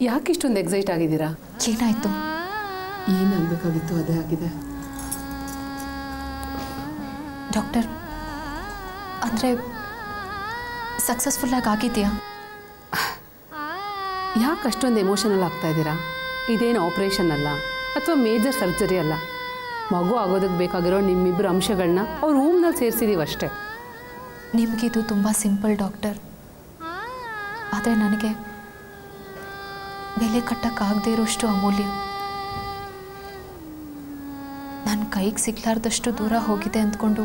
ಯಾಕೆ ಇಷ್ಟೊಂದು ಎಕ್ಸೈಟ್ ಆಗಿದ್ದೀರಾ ಏನಾಯಿತು ಏನು ಆಗಬೇಕಾಗಿತ್ತು ಅದೇ ಆಗಿದೆ ಡಾಕ್ಟರ್ ಅಂದರೆ ಸಕ್ಸಸ್ಫುಲ್ಲಾಗಿ ಆಗಿದೆಯಾ ಯಾಕೆ ಅಷ್ಟೊಂದು ಎಮೋಷನಲ್ ಆಗ್ತಾ ಇದ್ದೀರಾ ಇದೇನು ಆಪ್ರೇಷನ್ ಅಲ್ಲ ಅಥವಾ ಮೇಜರ್ ಸರ್ಜರಿ ಅಲ್ಲ ಮಗು ಆಗೋದಕ್ಕೆ ಬೇಕಾಗಿರೋ ನಿಮ್ಮಿಬ್ಬರು ಅಂಶಗಳನ್ನ ಅವ್ರ ರೂಮ್ನಲ್ಲಿ ಸೇರಿಸಿದೀವಿ ಅಷ್ಟೇ ನಿಮಗಿದು ತುಂಬ ಸಿಂಪಲ್ ಡಾಕ್ಟರ್ ಆದರೆ ನನಗೆ ಬೆಲೆ ಕಟ್ಟಕ್ಕಾಗದೇ ಇರೋಷ್ಟು ಅಮೂಲ್ಯ ನನ್ನ ಕೈಗೆ ಸಿಗ್ಲಾರ್ದಷ್ಟು ದೂರ ಹೋಗಿದೆ ಅಂದ್ಕೊಂಡು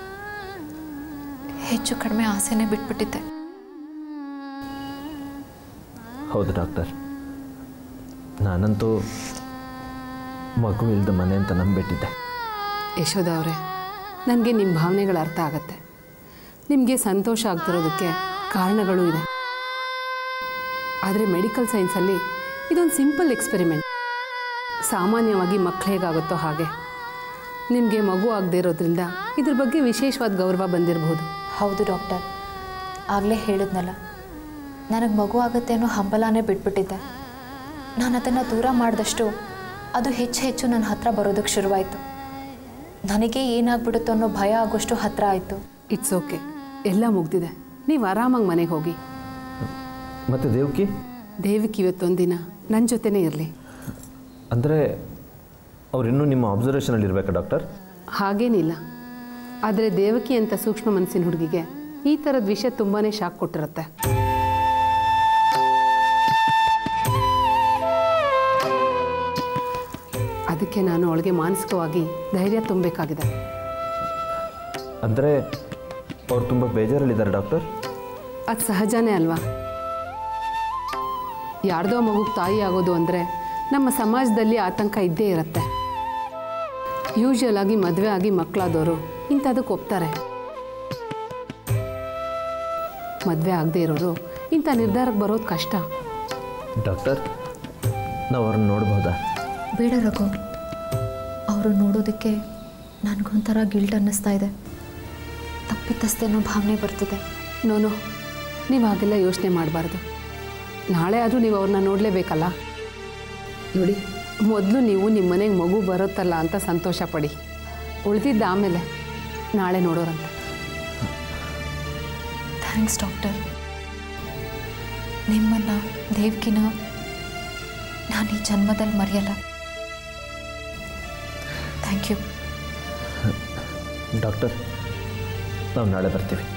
ಹೆಚ್ಚು ಕಡಿಮೆ ಆಸೆನೇ ಬಿಟ್ಬಿಟ್ಟಿದ್ದೆ ಹೌದು ಡಾಕ್ಟರ್ ನಾನಂತೂ ಮಗು ಇಲ್ದ ಮನೆ ಅಂತ ನಂಬಿಟ್ಟಿದ್ದೆ ಯಶೋಧ ಅವರೇ ನನಗೆ ನಿಮ್ಮ ಭಾವನೆಗಳ ಅರ್ಥ ಆಗತ್ತೆ ನಿಮಗೆ ಸಂತೋಷ ಆಗ್ತಿರೋದಕ್ಕೆ ಕಾರಣಗಳು ಇದೆ ಆದರೆ ಮೆಡಿಕಲ್ ಸೈನ್ಸಲ್ಲಿ ಇದೊಂದು ಸಿಂಪಲ್ ಎಕ್ಸ್ಪೆರಿಮೆಂಟ್ ಸಾಮಾನ್ಯವಾಗಿ ಮಕ್ಳು ಹೇಗಾಗುತ್ತೋ ಹಾಗೆ ನಿಮಗೆ ಮಗು ಆಗದೇ ಇರೋದ್ರಿಂದ ಇದ್ರ ಬಗ್ಗೆ ವಿಶೇಷವಾದ ಗೌರವ ಬಂದಿರಬಹುದು ಹೌದು ಡಾಕ್ಟರ್ ಆಗಲೇ ಹೇಳಿದ್ನಲ್ಲ ನನಗೆ ಮಗು ಆಗುತ್ತೆ ಅನ್ನೋ ಹಂಬಲನೇ ಬಿಟ್ಬಿಟ್ಟಿದ್ದೆ ನಾನು ಅದನ್ನು ದೂರ ಮಾಡಿದಷ್ಟು ಅದು ಹೆಚ್ಚು ಹೆಚ್ಚು ನನ್ನ ಹತ್ರ ಬರೋದಕ್ಕೆ ಶುರುವಾಯಿತು ನನಗೆ ಏನಾಗ್ಬಿಡುತ್ತೋ ಅನ್ನೋ ಭಯ ಆಗೋಷ್ಟು ಹತ್ರ ಆಯಿತು ಇಟ್ಸ್ ಓಕೆ ಎಲ್ಲ ಮುಗ್ದಿದೆ ನೀವು ಆರಾಮಾಗಿ ಮನೆಗೆ ಹೋಗಿ ಮತ್ತು ದೇವ್ಕಿ ದೇವಿಕ್ ಇವತ್ತೊಂದಿನ ನನ್ನ ಜೊತೆನೇ ಇರಲಿ ಅಂದರೆ ಅವ್ರಿನ್ನೂ ನಿಮ್ಮ ಅಬ್ಸರ್ವೇಷನಲ್ಲಿ ಇರಬೇಕಾ ಡಾಕ್ಟರ್ ಹಾಗೇನಿಲ್ಲ ಆದರೆ ದೇವಕಿ ಅಂತ ಸೂಕ್ಷ್ಮ ಮನಸ್ಸಿನ ಹುಡುಗಿಗೆ ಈ ಥರದ ವಿಷಯ ತುಂಬಾ ಶಾಕ್ ಕೊಟ್ಟಿರುತ್ತೆ ಅದಕ್ಕೆ ನಾನು ಅವಳಿಗೆ ಮಾನಸಿಕವಾಗಿ ಧೈರ್ಯ ತುಂಬಬೇಕಾಗಿದೆ ಅಂದರೆ ಅವ್ರು ತುಂಬ ಬೇಜಾರಲ್ಲಿದ್ದಾರೆ ಡಾಕ್ಟರ್ ಅದು ಸಹಜನೇ ಅಲ್ವಾ ಯಾರ್ದೋ ಮಗುಗೆ ತಾಯಿ ಆಗೋದು ಅಂದರೆ ನಮ್ಮ ಸಮಾಜದಲ್ಲಿ ಆತಂಕ ಇದ್ದೇ ಇರುತ್ತೆ ಯೂಶುವಲ್ ಆಗಿ ಮದುವೆ ಆಗಿ ಮಕ್ಕಳಾದವರು ಇಂಥದಕ್ಕೆ ಒಪ್ತಾರೆ ಮದುವೆ ಆಗದೆ ಇರೋರು ಇಂಥ ನಿರ್ಧಾರಕ್ಕೆ ಬರೋದು ಕಷ್ಟ ಡಾಕ್ಟರ್ ನಾವು ಅವ್ರನ್ನ ನೋಡ್ಬೋದಾ ಬೇಡ ರಘು ಅವರು ನೋಡೋದಕ್ಕೆ ನನಗೊಂಥರ ಗಿಲ್ಟ್ ಅನ್ನಿಸ್ತಾ ಇದೆ ತಪ್ಪಿತಸ್ಥೆ ಅನ್ನೋ ಭಾವನೆ ಬರ್ತಿದೆ ನೋನು ನೀವು ಹಾಗೆಲ್ಲ ಯೋಚನೆ ಮಾಡಬಾರ್ದು ನಾಳೆ ಆದರೂ ನೀವು ಅವ್ರನ್ನ ನೋಡಲೇಬೇಕಲ್ಲ ನೋಡಿ ಮೊದಲು ನೀವು ನಿಮ್ಮ ಮನೆಗೆ ಮಗು ಬರುತ್ತಲ್ಲ ಅಂತ ಸಂತೋಷ ಪಡಿ ಉಳಿದಿದ್ದ ಆಮೇಲೆ ನಾಳೆ ನೋಡೋರಂತೆ ಥ್ಯಾಂಕ್ಸ್ ಡಾಕ್ಟರ್ ನಿಮ್ಮನ್ನು ದೇವ್ಕಿನ ನಾನು ಈ ಜನ್ಮದಲ್ಲಿ ಮರೆಯಲ್ಲ ಥ್ಯಾಂಕ್ ಯು ಡಾಕ್ಟರ್ ನಾವು ನಾಳೆ ಬರ್ತೀವಿ